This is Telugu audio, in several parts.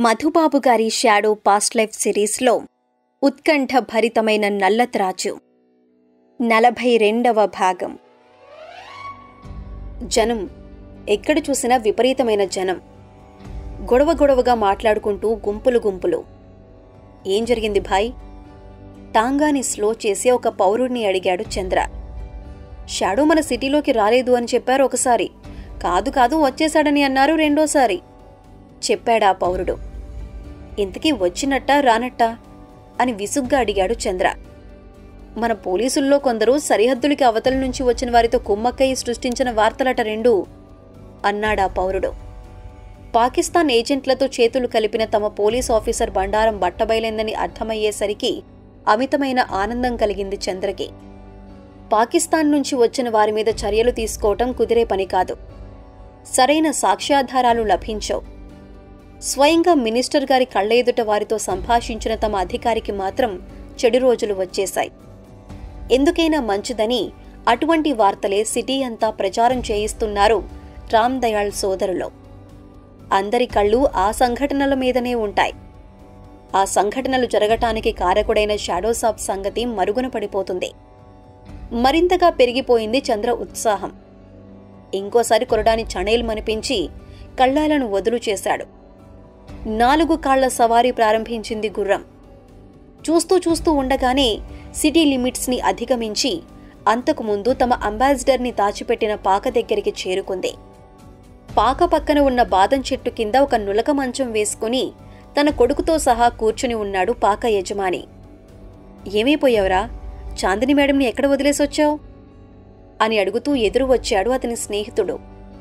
మధుబాబు గారి షాడో పాస్ట్ లైఫ్ సిరీస్లో ఉత్కంఠ భరితమైన నల్లత్రాచు నలభై రెండవ భాగం జనం ఎక్కడ చూసినా విపరీతమైన జనం గొడవ గొడవగా మాట్లాడుకుంటూ గుంపులు గుంపులు ఏం జరిగింది భాయ్ టాంగాని స్లో చేసి ఒక పౌరుడిని అడిగాడు చంద్ర షాడో మన సిటీలోకి రాలేదు అని చెప్పారు ఒకసారి కాదు కాదు వచ్చేశాడని అన్నారు రెండోసారి చెప్పాడా పౌరుడు ఇంతకీ వచ్చినట్టా రానట్టా అని విసుగ్గా అడిగాడు చంద్ర మన పోలీసుల్లో కొందరు సరిహద్దులకి అవతల నుంచి వచ్చిన వారితో కుమ్మక్కయి సృష్టించిన వార్తలట రెండు అన్నాడా పౌరుడు పాకిస్తాన్ ఏజెంట్లతో చేతులు కలిపిన తమ పోలీస్ ఆఫీసర్ బండారం బట్టబయలైందని అర్థమయ్యేసరికి అమితమైన ఆనందం కలిగింది చంద్రకి పాకిస్తాన్ నుంచి వచ్చిన వారి మీద చర్యలు తీసుకోవటం కుదిరే పని కాదు సరైన సాక్ష్యాధారాలు లభించవు స్వయంగా మినిస్టర్ గారి కళ్ళ ఎదుట వారితో సంభాషించిన తమ అధికారికి మాత్రం చెడు రోజులు వచ్చేశాయి ఎందుకైనా మంచిదని అటువంటి వార్తలే సిటీ అంతా ప్రచారం చేయిస్తున్నారు రామ్ దయాళ్ సోదరులు అందరి కళ్ళు ఆ సంఘటనల మీదనే ఉంటాయి ఆ సంఘటనలు జరగటానికి కారకుడైన షాడో సాబ్ సంగతి మరుగున పడిపోతుంది మరింతగా పెరిగిపోయింది చంద్ర ఉత్సాహం ఇంకోసారి కొరడాని చణేలు మనిపించి కళ్ళాలను వదులు చేశాడు నాలుగు కాళ్ల సవారీ ప్రారంభించింది గుర్రం చూస్తూ చూస్తూ ఉండగానే సిటీ లిమిట్స్ని అధిగమించి అంతకుముందు తమ అంబాసిడర్ని దాచిపెట్టిన పాక దగ్గరికి చేరుకుంది పాక పక్కన ఉన్న బాదం చెట్టు కింద ఒక నులక మంచం వేసుకుని తన కొడుకుతో సహా కూర్చుని ఉన్నాడు పాక యజమాని ఏమైపోయావురా చాందిని మేడంని ఎక్కడ వదిలేసొచ్చావు అని అడుగుతూ ఎదురు వచ్చాడు అతని స్నేహితుడు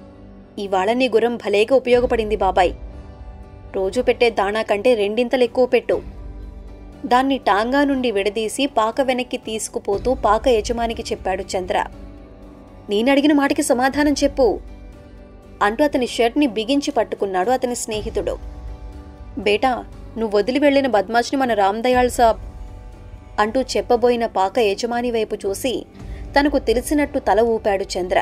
ఇవాళ నీ గుర్రం భలేగా ఉపయోగపడింది బాబాయ్ రోజు పెట్టే దాణా కంటే రెండింతలు ఎక్కువ పెట్టు దాన్ని టాంగా నుండి విడదీసి పాక వెనక్కి తీసుకుపోతూ పాక యజమానికి చెప్పాడు చంద్ర నేనడిగిన మాటకి సమాధానం చెప్పు అంటూ అతని షర్ట్ని బిగించి పట్టుకున్నాడు అతని స్నేహితుడు బేటా నువ్వు వదిలి వెళ్లిన బద్మాష్ని మన రామ్ దయాళ్ సాబ్ అంటూ చెప్పబోయిన పాక యజమాని వైపు చూసి తనకు తెలిసినట్టు తల ఊపాడు చంద్ర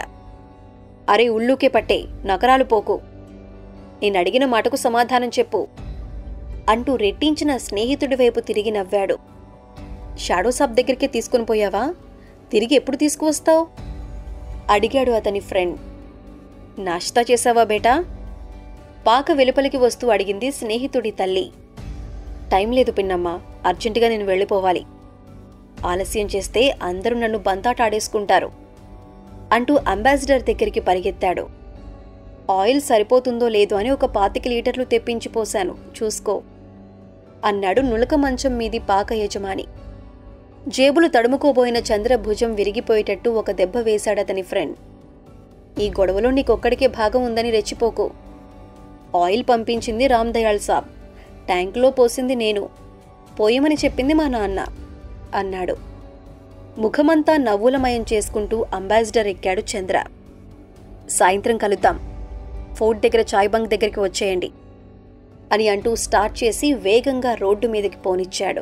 అరే ఉళ్ళూకే పట్టే నకరాలు పోకు నేనడిగిన మాటకు సమాధానం చెప్పు అంటూ రెట్టించిన స్నేహితుడి వైపు తిరిగి నవ్వాడు షాడో సాబ్ దగ్గరికి తీసుకుని పోయావా తిరిగి ఎప్పుడు తీసుకువస్తావు అడిగాడు అతని ఫ్రెండ్ నాష్తా చేసావా బేటా పాక వెలుపలికి వస్తూ అడిగింది స్నేహితుడి తల్లి టైం లేదు పిన్నమ్మ అర్జెంటుగా నేను వెళ్ళిపోవాలి ఆలస్యం చేస్తే అందరూ నన్ను బంతాట ఆడేసుకుంటారు అంటూ అంబాసిడర్ దగ్గరికి పరిగెత్తాడు ఆయిల్ సరిపోతుందో లేదో అని ఒక పాతిక లీటర్లు తెప్పించి పోశాను చూసుకో అన్నాడు నులక మంచం మీది పాక యజమాని జేబులు తడుముకోబోయిన చంద్ర భుజం విరిగిపోయేటట్టు ఒక దెబ్బ వేశాడతని ఫ్రెండ్ ఈ గొడవలో నీకొక్కడికే భాగం ఉందని రెచ్చిపోకు ఆయిల్ పంపించింది రామ్ దయాళ్ సాబ్ ట్యాంకులో పోసింది నేను పోయమని చెప్పింది మా నాన్న అన్నాడు ముఖమంతా నవ్వులమయం చేసుకుంటూ అంబాసిడర్ ఎక్కాడు చంద్ర సాయంత్రం కలుద్దాం ఫోర్ట్ దగ్గర చాయ్ బంక్ దగ్గరికి వచ్చేయండి అని అంటూ స్టార్ట్ చేసి వేగంగా రోడ్డు మీదకి పోనిచ్చాడు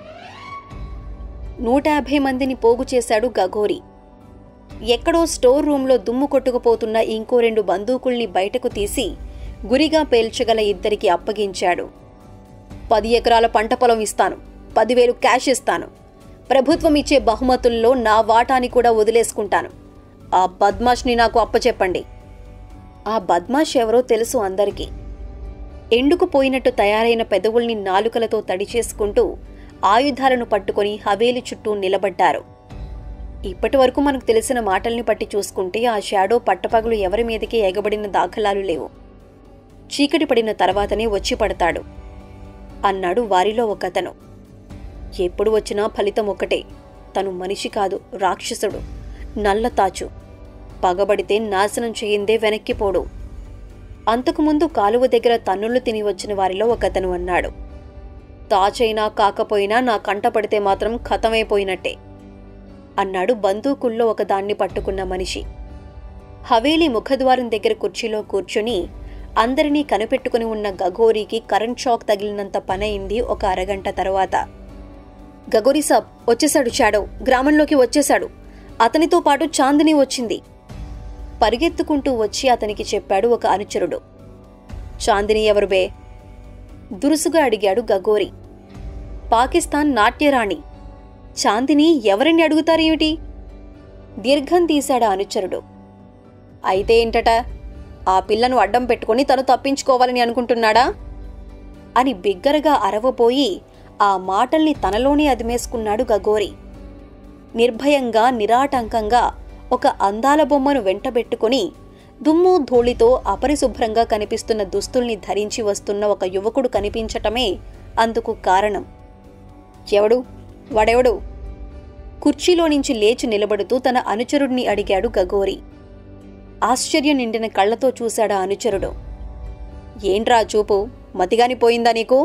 నూట యాభై మందిని పోగు చేశాడు గగోరి ఎక్కడో స్టోర్ రూంలో దుమ్ము కొట్టుకుపోతున్న ఇంకో రెండు బందూకుల్ని బయటకు తీసి గురిగా పేల్చగల ఇద్దరికి అప్పగించాడు పది ఎకరాల పంట పొలం ఇస్తాను పదివేలు క్యాష్ ఇస్తాను ప్రభుత్వం ఇచ్చే బహుమతుల్లో నా వాటాని కూడా వదిలేసుకుంటాను ఆ బద్మాష్ని నాకు అప్పచెప్పండి ఆ బద్మాష్ ఎవరో తెలుసు అందరికీ ఎండుకుపోయినట్టు తయారైన పెదవుల్ని నాలుకలతో తడిచేసుకుంటూ ఆయుధాలను పట్టుకొని హవేలి చుట్టూ నిలబడ్డారు ఇప్పటి వరకు మనకు తెలిసిన మాటల్ని పట్టి చూసుకుంటే ఆ షాడో పట్టపగలు ఎవరి మీదకి ఎగబడిన దాఖలాలు లేవు చీకటి పడిన తర్వాతనే వచ్చి పడతాడు అన్నాడు వారిలో ఒకతను ఎప్పుడు వచ్చినా ఫలితం ఒక్కటే తను మనిషి కాదు రాక్షసుడు నల్లతాచు పగబడితే నాశనం చేయిందే వెనక్కిపోడు అంతకుముందు కాలువ దగ్గర తన్నులు తిని వచ్చిన వారిలో ఒకతను అన్నాడు తాచైనా కాకపోయినా నా కంట పడితే మాత్రం ఖతమైపోయినట్టే అన్నాడు బందూకుల్లో ఒకదాన్ని పట్టుకున్న మనిషి హవేలీ ముఖద్వారం దగ్గర కుర్చీలో కూర్చుని అందరినీ కనిపెట్టుకుని ఉన్న గగోరీకి కరెంట్ షాక్ తగిలినంత పనయింది ఒక అరగంట తర్వాత గగోరీ సాబ్ వచ్చేశాడు షాడో గ్రామంలోకి వచ్చేశాడు అతనితో పాటు చాందిని వచ్చింది పరిగెత్తుకుంటూ వచ్చి అతనికి చెప్పాడు ఒక అనుచరుడు చాందిని ఎవరు బే దురుసుగా అడిగాడు గగోరి పాకిస్తాన్ నాట్యరాణి చాందిని ఎవరిని అడుగుతారేమిటి దీర్ఘం తీశాడా అనుచరుడు అయితే ఏంటట ఆ పిల్లను అడ్డం పెట్టుకుని తను తప్పించుకోవాలని అనుకుంటున్నాడా అని బిగ్గరగా అరవబోయి ఆ మాటల్ని తనలోనే అదిమేసుకున్నాడు గగోరి నిర్భయంగా నిరాటంకంగా ఒక అందాల బొమ్మను వెంటబెట్టుకుని దుమ్ము ధూళితో అపరిశుభ్రంగా కనిపిస్తున్న దుస్తుల్ని ధరించి వస్తున్న ఒక యువకుడు కనిపించటమే అందుకు కారణం ఎవడు వాడెవడు కుర్చీలో నుంచి లేచి నిలబడుతూ తన అనుచరుడిని అడిగాడు గగోరి ఆశ్చర్యం నిండిన కళ్ళతో చూశాడా అనుచరుడు ఏంట్రా చూపు మతిగాని పోయిందా నీకు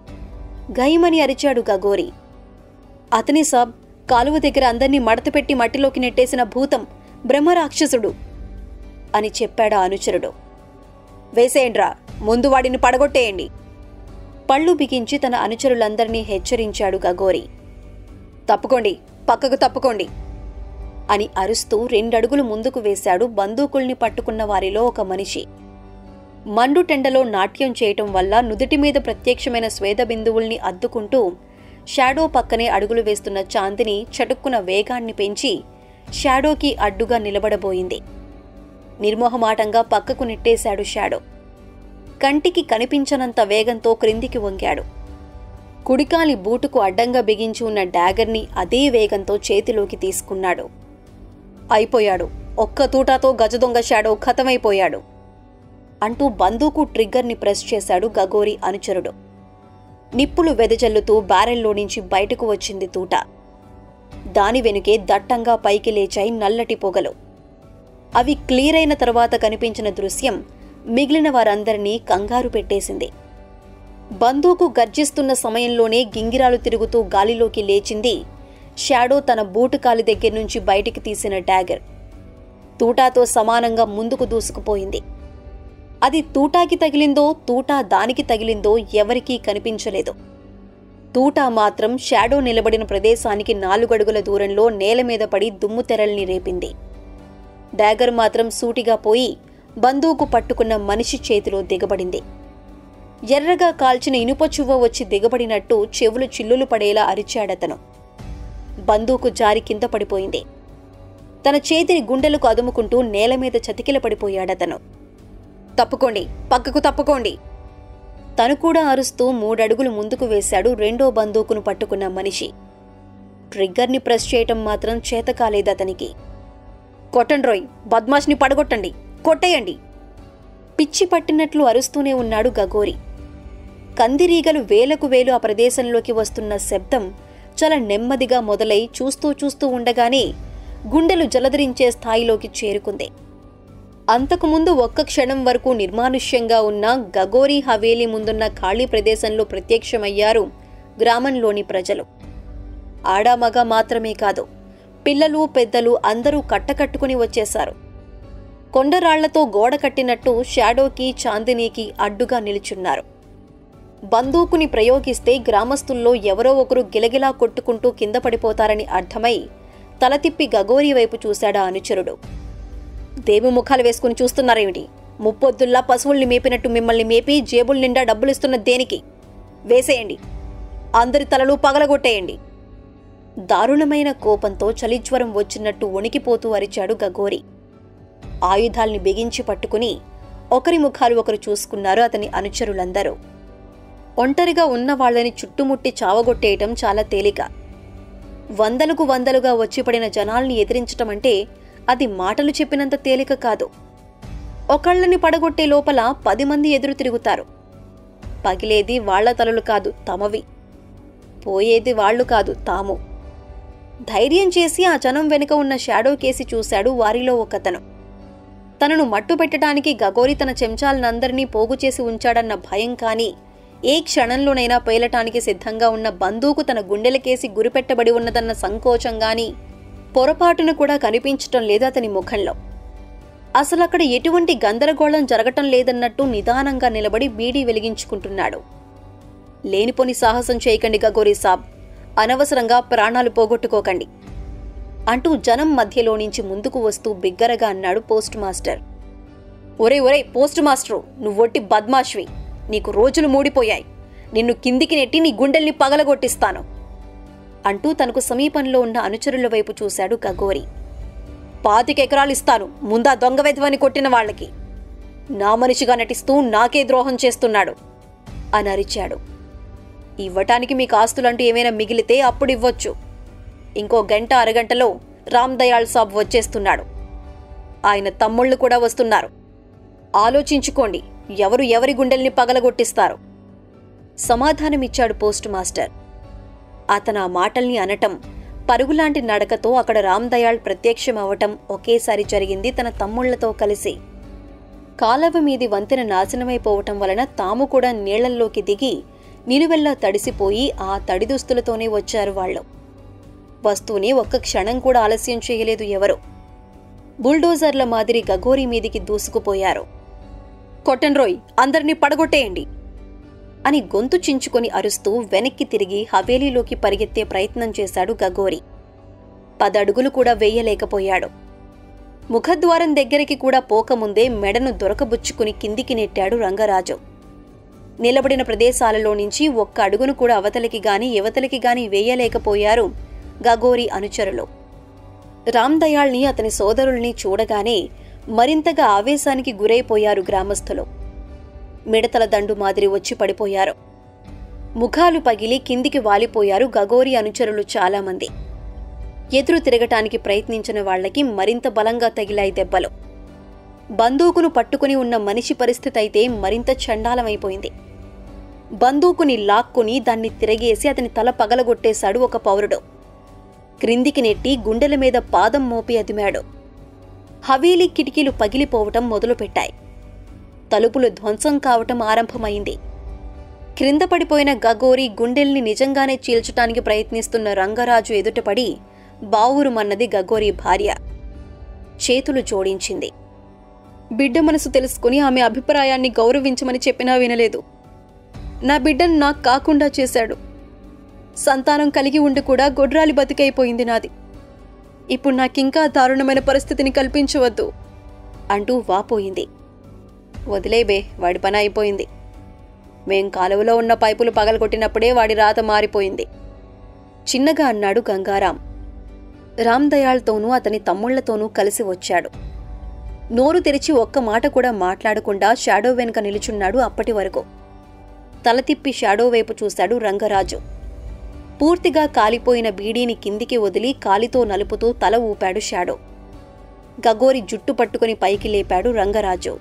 గయమని అరిచాడు గగోరి అతని సాబ్ కాలువ దగ్గర అందర్నీ మడతపెట్టి మట్టిలోకి నెట్టేసిన భూతం బ్రహ్మరాక్షసుడు అని చెప్పాడా అనుచరుడు వేసేయండ్రా ముందు వాడిని పడగొట్టేయండి పళ్ళు బిగించి తన అనుచరులందరినీ హెచ్చరించాడు గగోరి తప్పుకోండి పక్కకు తప్పుకోండి అని అరుస్తూ రెండడుగులు ముందుకు వేశాడు బందూకుల్ని పట్టుకున్న వారిలో ఒక మనిషి మండుటెండలో నాట్యం చేయటం వల్ల నుదుటి మీద ప్రత్యక్షమైన స్వేద బిందువుల్ని అద్దుకుంటూ షాడో పక్కనే అడుగులు వేస్తున్న చాందిని చటుక్కున వేగాన్ని పెంచి షాడోకి అడ్డుగా నిలబడబోయింది నిర్మోహమాటంగా పక్కకు నెట్టేశాడు షాడో కంటికి కనిపించనంత వేగంతో క్రిందికి వంగాడు కుడికాలి బూటుకు అడ్డంగా బిగించి ఉన్న డాగర్ని అదే వేగంతో చేతిలోకి తీసుకున్నాడు అయిపోయాడు ఒక్క తూటాతో గజదొంగ షాడో ఖతమైపోయాడు అంటూ బందూకు ట్రిగ్గర్ని ప్రెస్ చేశాడు గగోరి అనుచరుడు నిప్పులు వెదజల్లుతూ బ్యారెల్లో నుంచి బయటకు వచ్చింది తూట దాని వెనుకే దట్టంగా పైకి లేచాయి నల్లటి పొగలు అవి క్లియర్ అయిన తర్వాత కనిపించిన దృశ్యం మిగిలిన వారందరినీ కంగారు పెట్టేసింది బందూకు గర్జిస్తున్న సమయంలోనే గింగిరాలు తిరుగుతూ గాలిలోకి లేచింది షాడో తన బూటు కాలి దగ్గర నుంచి బయటికి తీసిన డాగర్ తూటాతో సమానంగా ముందుకు దూసుకుపోయింది అది తూటాకి తగిలిందో తూటా దానికి తగిలిందో ఎవరికీ కనిపించలేదు తూటా మాత్రం షాడో నిలబడిన ప్రదేశానికి నాలుగడుగుల దూరంలో నేల మీద పడి దుమ్ము తెరల్ని రేపింది డాగర్ మాత్రం సూటిగా పోయి బందూకు పట్టుకున్న మనిషి చేతిలో దిగబడింది ఎర్రగా కాల్చిన ఇనుప చువ్వ వచ్చి దిగబడినట్టు చెవులు చిల్లులు పడేలా అరిచాడతను బందూకు జారి కింద పడిపోయింది తన చేతిని గుండెలకు అదుముకుంటూ నేల మీద చతికిల పడిపోయాడతను తప్పుకోండి పక్కకు తప్పుకోండి తను కూడా అరుస్తూ మూడడుగులు ముందుకు వేశాడు రెండో బందూకును పట్టుకున్న మనిషి ట్రిగ్గర్ని ప్రెస్ చేయటం మాత్రం చేత కాలేదతనికి కొట్టండ్రోయ్ బద్మాష్ని పడగొట్టండి కొట్టేయండి పిచ్చి పట్టినట్లు అరుస్తూనే ఉన్నాడు గగోరి కందిరీగలు వేలకు వేలు ఆ ప్రదేశంలోకి వస్తున్న శబ్దం చాలా నెమ్మదిగా మొదలై చూస్తూ చూస్తూ ఉండగానే గుండెలు జలధరించే స్థాయిలోకి చేరుకుంది అంతకుముందు ఒక్క క్షణం వరకు నిర్మానుష్యంగా ఉన్న గగోరీ హవేలీ ముందున్న ఖాళీ ప్రదేశంలో ప్రత్యక్షమయ్యారు గ్రామంలోని ప్రజలు ఆడామగ మాత్రమే కాదు పిల్లలు పెద్దలు అందరూ కట్టకట్టుకుని వచ్చేశారు కొండరాళ్లతో గోడ కట్టినట్టు షాడోకి చాందినీకి అడ్డుగా నిలుచున్నారు బందూకుని ప్రయోగిస్తే గ్రామస్తుల్లో ఎవరో ఒకరు గిలగిలా కొట్టుకుంటూ కింద పడిపోతారని అర్థమై తల తిప్పి గగోరి వైపు చూశాడా అనుచరుడు దేవి ముఖాలు వేసుకుని చూస్తున్నారేమిటి ముప్పొద్దుల్లా పశువుల్ని మేపినట్టు మిమ్మల్ని మేపి జేబుల నిండా డబ్బులిస్తున్న దేనికి వేసేయండి అందరి తలలు పగలగొట్టేయండి దారుణమైన కోపంతో చలిజ్వరం వచ్చినట్టు వణికిపోతూ అరిచాడు గగోరి ఆయుధాల్ని బిగించి పట్టుకుని ఒకరి ముఖాలు ఒకరు చూసుకున్నారు అతని అనుచరులందరూ ఒంటరిగా ఉన్న వాళ్ళని చుట్టుముట్టి చావగొట్టేయటం చాలా తేలిక వందలకు వందలుగా వచ్చిపడిన జనాల్ని ఎదిరించటం అంటే అది మాటలు చెప్పినంత తేలిక కాదు ఒకళ్ళని పడగొట్టే లోపల పది మంది ఎదురు తిరుగుతారు పగిలేది వాళ్ల తలలు కాదు తమవి పోయేది వాళ్ళు కాదు తాము ధైర్యం చేసి ఆ జనం వెనుక ఉన్న షాడో కేసి చూశాడు వారిలో ఒకతను తనను మట్టు పెట్టడానికి గగోరి తన చెంచాలనందరినీ పోగు చేసి ఉంచాడన్న భయం కానీ ఏ క్షణంలోనైనా పేలటానికి సిద్ధంగా ఉన్న బందూకు తన గుండెలకేసి గురిపెట్టబడి ఉన్నదన్న సంకోచం గాని పొరపాటున కూడా కనిపించటం లేదు అతని ముఖంలో అసలు అక్కడ ఎటువంటి గందరగోళం జరగటం లేదన్నట్టు నిదానంగా నిలబడి బీడీ వెలిగించుకుంటున్నాడు లేనిపోని సాహసం చేయకండి గగోరి సాబ్ అనవసరంగా ప్రాణాలు పోగొట్టుకోకండి అంటూ జనం మధ్యలో నుంచి ముందుకు వస్తూ బిగ్గరగా అన్నాడు పోస్ట్ మాస్టర్ ఒరే ఒరే పోస్ట్ మాస్టరు నువ్వొట్టి బద్మాష్వి నీకు రోజులు మూడిపోయాయి నిన్ను కిందికి నెట్టి నీ గుండెల్ని పగలగొట్టిస్తాను అంటూ తనకు సమీపంలో ఉన్న అనుచరుల వైపు చూశాడు గగోరి పాతికెకరాలు ఇస్తాను ముందా దొంగ వెధవని కొట్టిన వాళ్ళకి నా మనిషిగా నటిస్తూ నాకే ద్రోహం చేస్తున్నాడు అని అరిచాడు ఇవ్వటానికి మీకు ఆస్తులంటూ ఏమైనా మిగిలితే అప్పుడు ఇవ్వొచ్చు ఇంకో గంట అరగంటలో రామ్ దయాళ్ సాబ్ వచ్చేస్తున్నాడు ఆయన తమ్ముళ్ళు కూడా వస్తున్నారు ఆలోచించుకోండి ఎవరు ఎవరి గుండెల్ని పగలగొట్టిస్తారు సమాధానమిచ్చాడు పోస్ట్ మాస్టర్ అతను ఆ మాటల్ని అనటం పరుగులాంటి నడకతో అక్కడ రామ్ దయాళ్ ప్రత్యక్షమవటం ఒకేసారి జరిగింది తన తమ్ముళ్లతో కలిసి కాలవ మీది వంతెన నాశనమైపోవటం వలన తాము కూడా నీళ్లల్లోకి దిగి నిలువెల్లా తడిసిపోయి ఆ తడి దుస్తులతోనే వచ్చారు వాళ్ళు వస్తూనే ఒక్క క్షణం కూడా ఆలస్యం చేయలేదు ఎవరు బుల్డోజర్ల మాదిరి గగోరి మీదికి దూసుకుపోయారు కొట్టన్రోయ్ అందరినీ పడగొట్టేయండి అని గొంతు చించుకొని అరుస్తూ వెనక్కి తిరిగి హవేలీలోకి పరిగెత్తే ప్రయత్నం చేశాడు గగోరి పదడుగులు కూడా వేయలేకపోయాడు ముఖద్వారం దగ్గరికి కూడా పోకముందే మెడను దొరకబుచ్చుకుని కిందికి నెట్టాడు రంగరాజు నిలబడిన ప్రదేశాలలో నుంచి ఒక్క అడుగును కూడా అవతలికి గాని యువతలికి గాని వేయలేకపోయారు గగోరి అనుచరులు రామ్ దయాళ్ని అతని సోదరుల్ని చూడగానే మరింతగా ఆవేశానికి గురైపోయారు గ్రామస్థులు మిడతల దండు మాదిరి వచ్చి పడిపోయారు ముఖాలు పగిలి కిందికి వాలిపోయారు గగోరి అనుచరులు చాలామంది ఎదురు తిరగటానికి ప్రయత్నించిన వాళ్లకి మరింత బలంగా తగిలాయి దెబ్బలు బందూకును పట్టుకుని ఉన్న మనిషి పరిస్థితి అయితే మరింత చండాలమైపోయింది బందూకుని లాక్కుని దాన్ని తిరగేసి అతని తల పగలగొట్టేశాడు ఒక పౌరుడు క్రిందికి నెట్టి గుండెల మీద పాదం మోపి అదిమాడు హవేలీ కిటికీలు పగిలిపోవటం మొదలుపెట్టాయి తలుపులు ధ్వంసం కావటం ఆరంభమైంది క్రింద పడిపోయిన గగోరి గుండెల్ని నిజంగానే చీల్చటానికి ప్రయత్నిస్తున్న రంగరాజు ఎదుటపడి బావురుమన్నది గగోరి భార్య చేతులు జోడించింది బిడ్డ మనసు తెలుసుకుని ఆమె అభిప్రాయాన్ని గౌరవించమని చెప్పినా వినలేదు నా బిడ్డను నాకు కాకుండా చేశాడు సంతానం కలిగి ఉండి కూడా గొడ్రాలి బతికైపోయింది నాది ఇప్పుడు నాకింకా దారుణమైన పరిస్థితిని కల్పించవద్దు అంటూ వాపోయింది వదిలేబే వాడి పని అయిపోయింది మేం కాలువలో ఉన్న పైపులు పగలగొట్టినప్పుడే వాడి రాత మారిపోయింది చిన్నగా అన్నాడు గంగారాం రామ్ దయాళ్తోనూ అతని తమ్ముళ్లతోనూ కలిసి వచ్చాడు నోరు తెరిచి ఒక్క మాట కూడా మాట్లాడకుండా షాడో వెనుక నిలుచున్నాడు అప్పటి వరకు తల తిప్పి షాడో వైపు చూశాడు రంగరాజు పూర్తిగా కాలిపోయిన బీడీని కిందికి వదిలి కాలితో నలుపుతూ తల ఊపాడు షాడో గగోరి జుట్టు పట్టుకుని పైకి లేపాడు రంగరాజు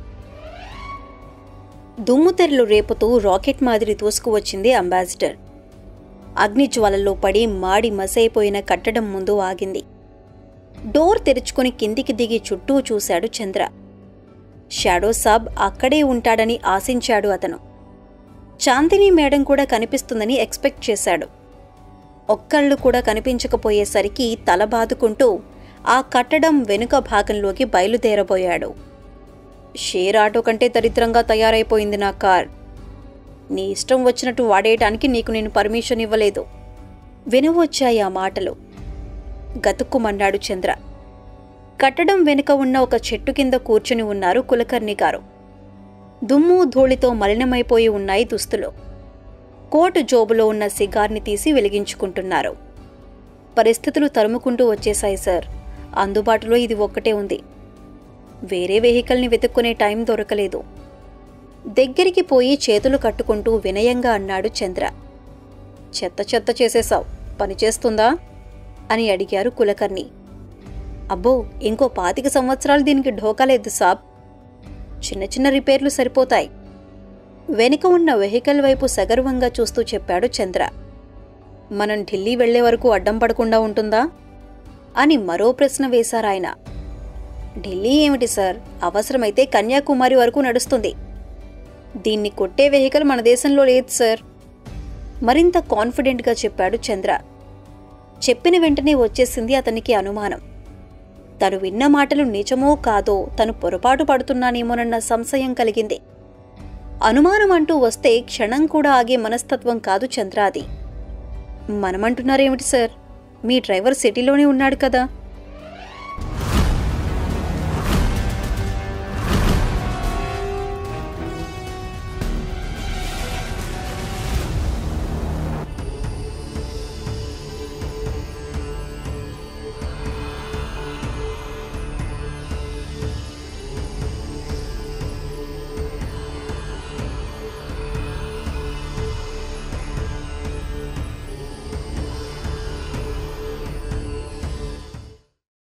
దుమ్ముతెరలు రేపుతూ రాకెట్ మాదిరి తోసుకువచ్చింది అంబాసిడర్ అగ్నిజ్వాలల్లో పడి మాడి మసైపోయిన కట్టడం ముందు ఆగింది డోర్ తెరుచుకుని కిందికి దిగి చుట్టూ చూశాడు చంద్ర షాడో సాబ్ అక్కడే ఉంటాడని ఆశించాడు అతను చాందిని మేడం కూడా కనిపిస్తుందని ఎక్స్పెక్ట్ చేశాడు ఒక్కళ్ళు కూడా కనిపించకపోయేసరికి తల బాదుకుంటూ ఆ కట్టడం వెనుక భాగంలోకి బయలుదేరబోయాడు షేర్ ఆటో కంటే దరిద్రంగా తయారైపోయింది నా కార్ నీ ఇష్టం వచ్చినట్టు వాడేయటానికి నీకు నేను పర్మిషన్ ఇవ్వలేదు వినవచ్చాయి ఆ మాటలు గతుక్కుమన్నాడు చంద్ర కట్టడం వెనుక ఉన్న ఒక చెట్టు కింద కూర్చుని ఉన్నారు కులకర్ణి గారు దుమ్ము ధూళితో మలినమైపోయి ఉన్నాయి దుస్తులు కోటు జోబులో ఉన్న సిగార్ని తీసి వెలిగించుకుంటున్నారు పరిస్థితులు తరుముకుంటూ వచ్చేశాయి సార్ అందుబాటులో ఇది ఒక్కటే ఉంది వేరే వెహికల్ని వెతుక్కునే టైం దొరకలేదు దగ్గరికి పోయి చేతులు కట్టుకుంటూ వినయంగా అన్నాడు చంద్ర చెత్త చెత్త చేసేశావు పనిచేస్తుందా అని అడిగారు కులకర్ణి అబ్బో ఇంకో పాతిక సంవత్సరాలు దీనికి ఢోకాలేదు సాబ్ చిన్న చిన్న రిపేర్లు సరిపోతాయి వెనుక ఉన్న వెహికల్ వైపు సగర్వంగా చూస్తూ చెప్పాడు చంద్ర మనం ఢిల్లీ వెళ్లే వరకు అడ్డం పడకుండా ఉంటుందా అని మరో ప్రశ్న వేశారాయన ఢిల్లీ ఏమిటి సార్ అవసరమైతే కన్యాకుమారి వరకు నడుస్తుంది దీన్ని కొట్టే వెహికల్ మన దేశంలో లేదు సార్ మరింత కాన్ఫిడెంట్గా చెప్పాడు చంద్ర చెప్పిన వెంటనే వచ్చేసింది అతనికి అనుమానం తను విన్న మాటలు నిజమో కాదో తను పొరపాటు పడుతున్నానేమోనన్న సంశయం కలిగింది అనుమానం అంటూ వస్తే క్షణం కూడా ఆగే మనస్తత్వం కాదు చంద్రాది మనమంటున్నారేమిటి సార్ మీ డ్రైవర్ సిటీలోనే ఉన్నాడు కదా